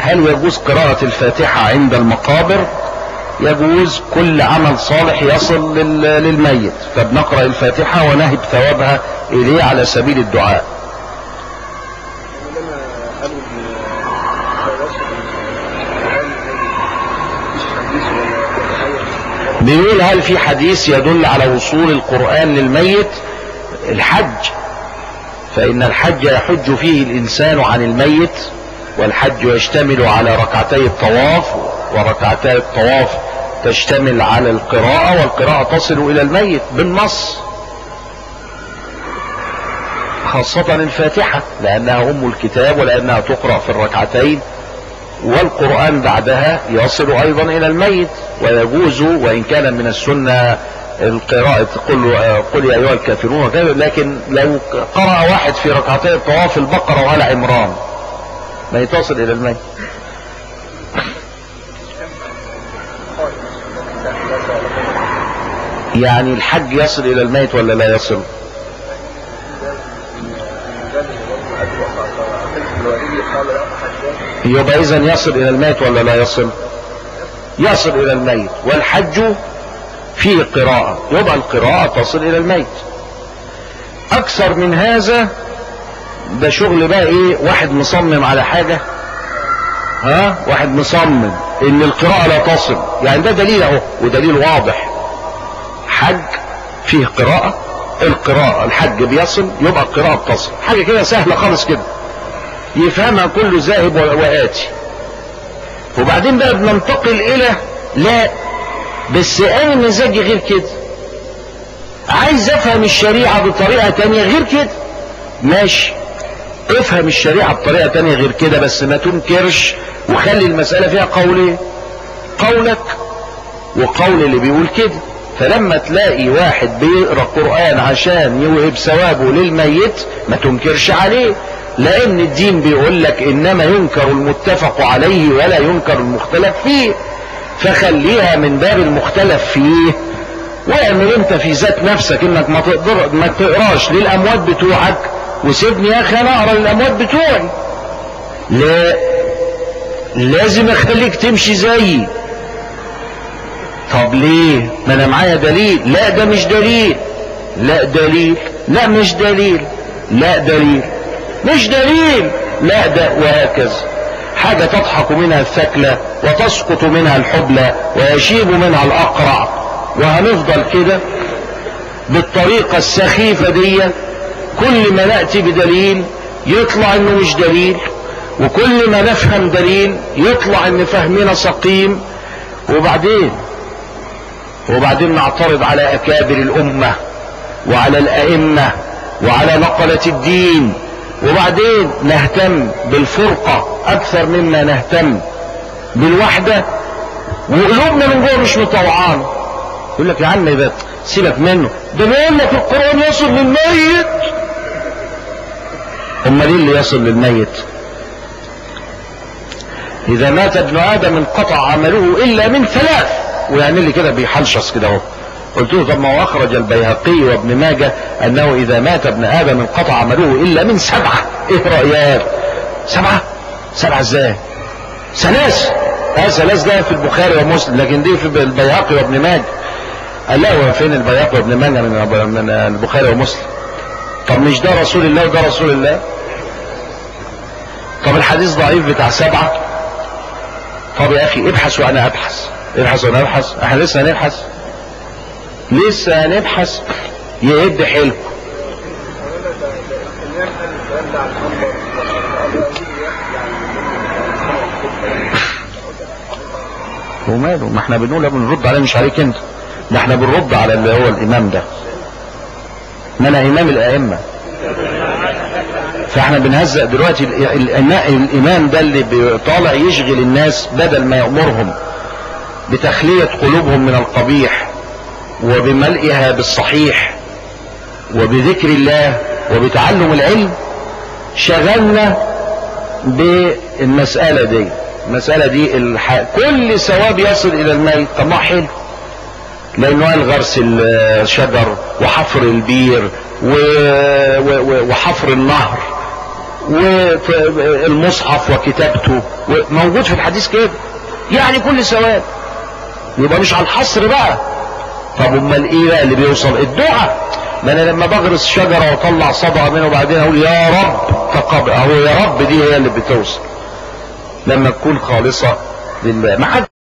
هل يجوز قراءة الفاتحة عند المقابر يجوز كل عمل صالح يصل لل- للميت فبنقرأ الفاتحة ونهب ثوابها إليه على سبيل الدعاء لما قالوا ان فواصل القرآن مفيش حديث ولا آية بيقول هل في حديث يدل على وصول القرآن للميت الحج فإن الحج يحج فيه الإنسان عن الميت والحج يشتمل على ركعتي الطواف وركعتي الطواف تشتمل على القراءة والقراءة تصل إلى الميت بالنص خاصة الفاتحة لأنها أم الكتاب ولأنها تقرأ في الركعتين والقرآن بعدها يصل أيضا إلى الميت ويجوز وإن كان من السنة القراءة قل, قل يا أيها الكافرون وكذا لكن لو قرأ واحد في ركعتي الطواف البقرة وآل عمران ما يتصل إلى الميت يعني الحج يصل إلى الميت ولا لا يصل يبقى إذا يصل إلى الميت ولا لا يصل يصل إلى الميت والحج فيه قراءة يبقى القراءة تصل إلى الميت أكثر من هذا ده شغل بقى إيه واحد مصمم على حاجة ها واحد مصمم إن القراءة لا تصل يعني ده دليل أهو ودليل واضح حج فيه قراءة القراءة الحج بيصل يبقى القراءة بتصل حاجة كده سهلة خالص كده يفهمها كل ذاهب وآتي وبعدين بقى بننتقل إلى لا بس أنا مزاجي غير كده عايز أفهم الشريعة بطريقة تانية غير كده ماشي افهم الشريعة بطريقة تانية غير كده بس ما تنكرش وخلي المسألة فيها قولين قولك وقول اللي بيقول كده فلما تلاقي واحد بيقرا قران عشان يوهب ثوابه للميت ما تنكرش عليه لان الدين بيقول لك انما ينكر المتفق عليه ولا ينكر المختلف فيه فخليها من باب المختلف فيه واعمل انت في ذات نفسك انك ما تقدر ما تقراش للاموات بتوعك وسيبني يا اخي انا اقرا للاموات بتوعي لا لازم اخليك تمشي زيي طب ليه ما انا معايا دليل لا ده مش دليل لا دليل لا مش دليل لا دليل مش دليل لا ده وهكذا حاجة تضحك منها الثكلة وتسقط منها الحبلى ويشيب منها الأقرع وهنفضل كده بالطريقة السخيفة دي كل ما نأتي بدليل يطلع انه مش دليل وكل ما نفهم دليل يطلع ان فهمنا سقيم وبعدين وبعدين نعترض على اكابر الامه وعلى الائمه وعلى نقله الدين وبعدين نهتم بالفرقه اكثر مما نهتم بالوحده وقلوبنا من جوه مش مطوعانه يقول لك يا عم ده سيبك منه ده بيقول لك القران يصل للميت امال ايه اللي يصل للميت اذا مات ابن ادم انقطع عمله الا من ثلاث ويعمل لي كده بيحلشص كده اهو قلت له طب ما هو اخرج البيهقي وابن ماجه انه اذا مات ابن ادم انقطع عمله الا من سبعه ايه رايك سبعه سبعه ازاي ثلاث اه ثلاث ده في البخاري ومسلم لكن دي في البيهقي وابن ماجه قال لا هو فين البيهقي وابن ماجه من من البخاري ومسلم طب مش ده رسول الله وده رسول الله طب الحديث ضعيف بتاع سبعه طب يا اخي ابحث وانا ابحث ابحث وانا ابحث احنا لسه هنبحث لسه هنبحث يهد حيلكم وماله ما احنا بنقول بنرد عليه مش عليك انت ده احنا بنرد على اللي هو الامام ده ما انا امام الائمه فاحنا بنهزق دلوقتي الامام ده اللي طالع يشغل الناس بدل ما يامرهم بتخليه قلوبهم من القبيح وبملئها بالصحيح وبذكر الله وبتعلم العلم شغلنا بالمسألة دي المسألة دي الح... كل ثواب يصل إلى الميت طب ما حلو لأنه قال غرس الشجر وحفر البير و... و... وحفر النهر والمصحف وكتابته موجود في الحديث كده يعني كل ثواب يبقى مش على الحصر بقى طب امال ايه بقى اللي بيوصل الدعاء ما انا لما بغرس شجره واطلع صدقه منه وبعدين اقول يا رب تقبل اهو يا رب دي هي اللي بتوصل لما تكون خالصه لله ما حد